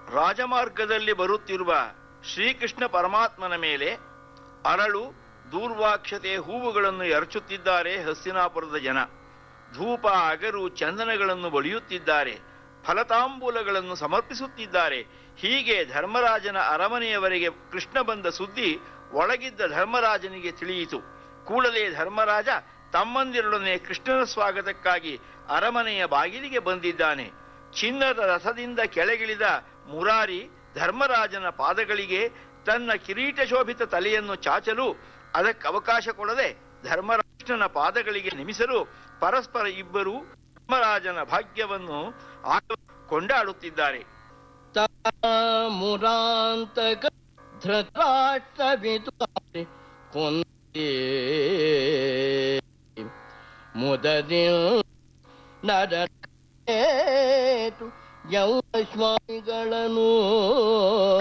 ರಾಜಮಾರ್ಗದಲ್ಲಿ ಬರುತ್ತಿರುವ ಶ್ರೀಕೃಷ್ಣ ಪರಮಾತ್ಮನ ಮೇಲೆ ಅರಳು ದೂರ್ವಾಕ್ಷತೆ ಹೂವುಗಳನ್ನು ಎರಚುತ್ತಿದ್ದಾರೆ ಹಸ್ತಿನಾಪುರದ ಜನ ಧೂಪ ಅಗರು ಚಂದನಗಳನ್ನು ಬಳಿಯುತ್ತಿದ್ದಾರೆ ಫಲತಾಂಬೂಲಗಳನ್ನು ಸಮರ್ಪಿಸುತ್ತಿದ್ದಾರೆ ಹೀಗೆ ಧರ್ಮರಾಜನ ಅರಮನೆಯವರೆಗೆ ಕೃಷ್ಣ ಬಂದ ಸುದ್ದಿ ಒಳಗಿದ್ದ ಧರ್ಮರಾಜನಿಗೆ ತಿಳಿಯಿತು ಕೂಡಲೇ ಧರ್ಮರಾಜ ತಮ್ಮಂದಿರೊಡನೆ ಕೃಷ್ಣನ ಸ್ವಾಗತಕ್ಕಾಗಿ ಅರಮನೆಯ ಬಾಗಿಲಿಗೆ ಬಂದಿದ್ದಾನೆ ಚಿನ್ನದ ರಥದಿಂದ ಕೆಳಗಿಳಿದ ಮುರಾರಿ ಧರ್ಮರಾಜನ ಪಾದಗಳಿಗೆ ತನ್ನ ಕಿರೀಟ ಶೋಭಿತ ತಲೆಯನ್ನು ಚಾಚಲು ಅದಕ್ಕೆ ಅವಕಾಶ ಕೊಡದೆ ಧರ್ಮರಾಷ್ಟ್ರನ ಪಾದಗಳಿಗೆ ನಿಮಿಸಲು ಪರಸ್ಪರ ಇಬ್ಬರು ಧರ್ಮರಾಜನ ಭಾಗ್ಯವನ್ನು ಆಗ ಕೊಂಡಾಡುತ್ತಿದ್ದಾರೆ ಮುರಾಂತಕ ಧೃತರಾಷ್ಟ್ರವಿತು ಕೊಂದೇ ಮುದದಿ ನರೇತು ಯೌ ಸ್ವಾಮಿಗಳನ್ನು